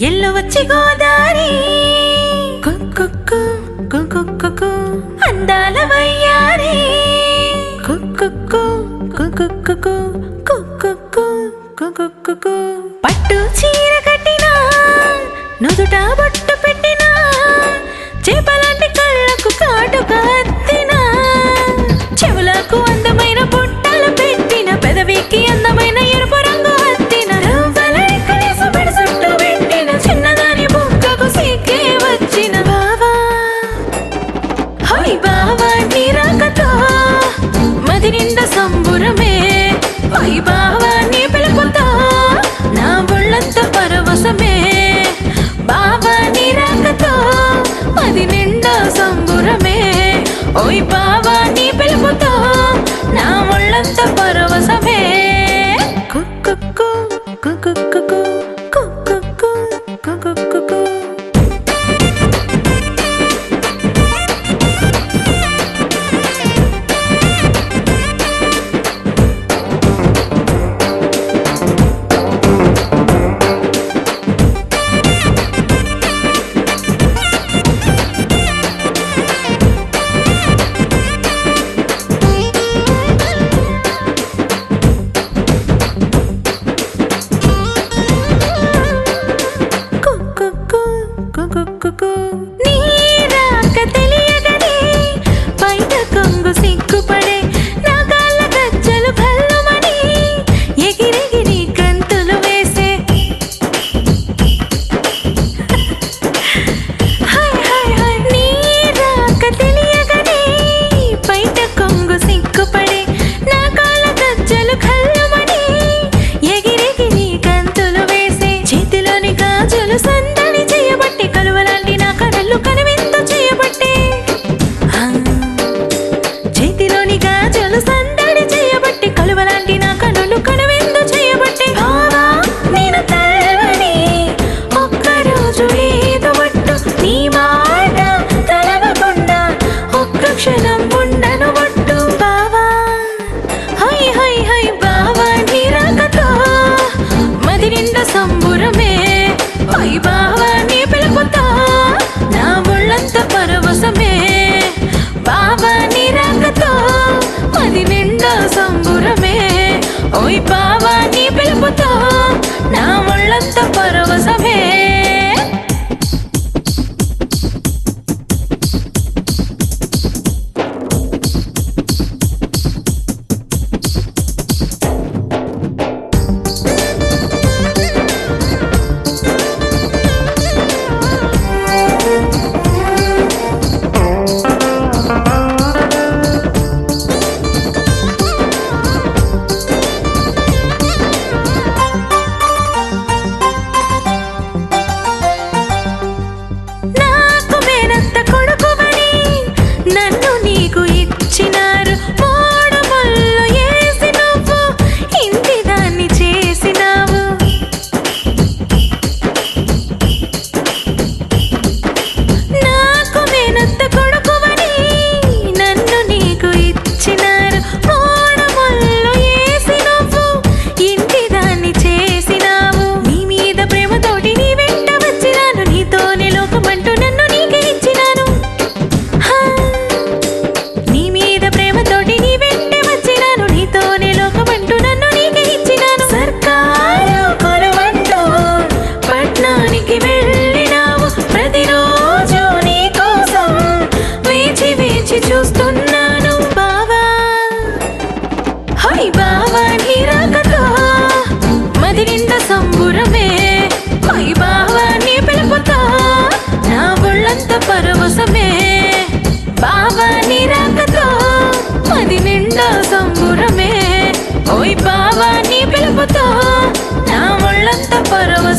ఎల్లు వచ్చి గోదారి కుక్కుక్కు కుక్కుక్కు అందాల వయ్యారి కుక్కుక్కు కుక్కుక్కు కుక్కుక్కు కుక్కుక్కు పట్టు చీర కట్టినా నుదుట బొట్టు పెట్టినా చేపలాంటి కళ్ళకు కాటు కత్తినా చెవులకు అందమైన బుట్టలు పెట్టిన పెదవికి అందమైన ఎరుపు రంగు హత్తిన రవ్వలై కనీసం పెడసట్టు పెట్టిన చిన్నదాని బుక్కకు సిక్కే వచ్చిన బావా హై బావా నీ రాకతో మది నిండా సంబురమే హై బావా నీ పిలుపుతో నా ఒళ్ళంత పరవశమే బావా నీ రాకతో మది నిండా సంబురమే ఓయ్ బావా నీ పిలుపుతో నా ఒళ్ళంత పరవశమే కుక్కుక్కు కుక్కుక్కు కుక్కుక్కు కుక్కుక్కు కుక్కుక్కు కుక్కుక్కు నీ రాక తెలియగనే బయట కొంగు సిగ్గుపడే నా కాళ్ళ గజ్జలు భల్లుమని ఎగిరెగిరి గంతులు వేసే హాయ్ హాయ్ హాయ్ నీ రాక తెలియగనే బయట కొంగు సిగ్గుపడే నా కాళ్ళ గజ్జలు కళ్ళమని ఎగిరెగిరి గంతులు వేసే చేతిలోని గాజులు సందడి చేయబట్టి కలువలాంటి నా కడలు కనువిందు చేయబట్టి ఆ, చేతిలోని గాజులు సందడి చేయబట్టి కలువలాంటి నా కనులు కనువిందు చేయబట్టి బావా నేను తలవని ఒక్కరోజు లేదు మట్టు నీ మాట తలవకుండా ఒక్క క్షణం ఉండను మట్టు బావా హై హై హై బావా నీ రాకతో మది నిండా సంబురమే హై బావా నీ పిలుపుతో నా ఒళ్ళంత పరవశమే బావా నీ రాకతో మది నిండా సంబురమే ఓయ్ బావా నీ పిలుపుతో నా ఒళ్ళంత పరవశమే నాకు మేనత్త కొడుకువని నన్ను నీకు ఇచ్చినారు మూడు ముళ్ళు ఏసి నువ్వు ఇంటి దాన్ని చేసినావు నాకు మేనత్త కొడుకువని నన్ను నీకు ఇచ్చినారు మూడు ముళ్ళు ఏసి నువ్వు ఇంటి దాన్ని చేసినావు నీ మీద ప్రేమతోటి నీ వెంట వచ్చినాను నీతోనే లోకమంటూ నన్ను నీకే ఇచ్చినాను హా. నీ మీద ప్రేమతోటి నీ వెంట వచ్చినాను నీతోనే లోకమంటూ నన్ను నీకే ఇచ్చినాను సర్కారు కొలువంటూ పట్నానికి వెళ్ళినావు ప్రతిరోజు నీ కోసం వేచి వేచి చూస్తున్నాను బావా హై బావా నీ రాకతో మది నిండా సంబురమే హై బావా నీ పిలుపుతో నా ఒళ్ళంత పరవశమే బావా నీ రాకతో మది నిండా సంబురమే ఓయ్ బావా నీ పిలుపుతో నా ఒళ్ళంత పరవశమే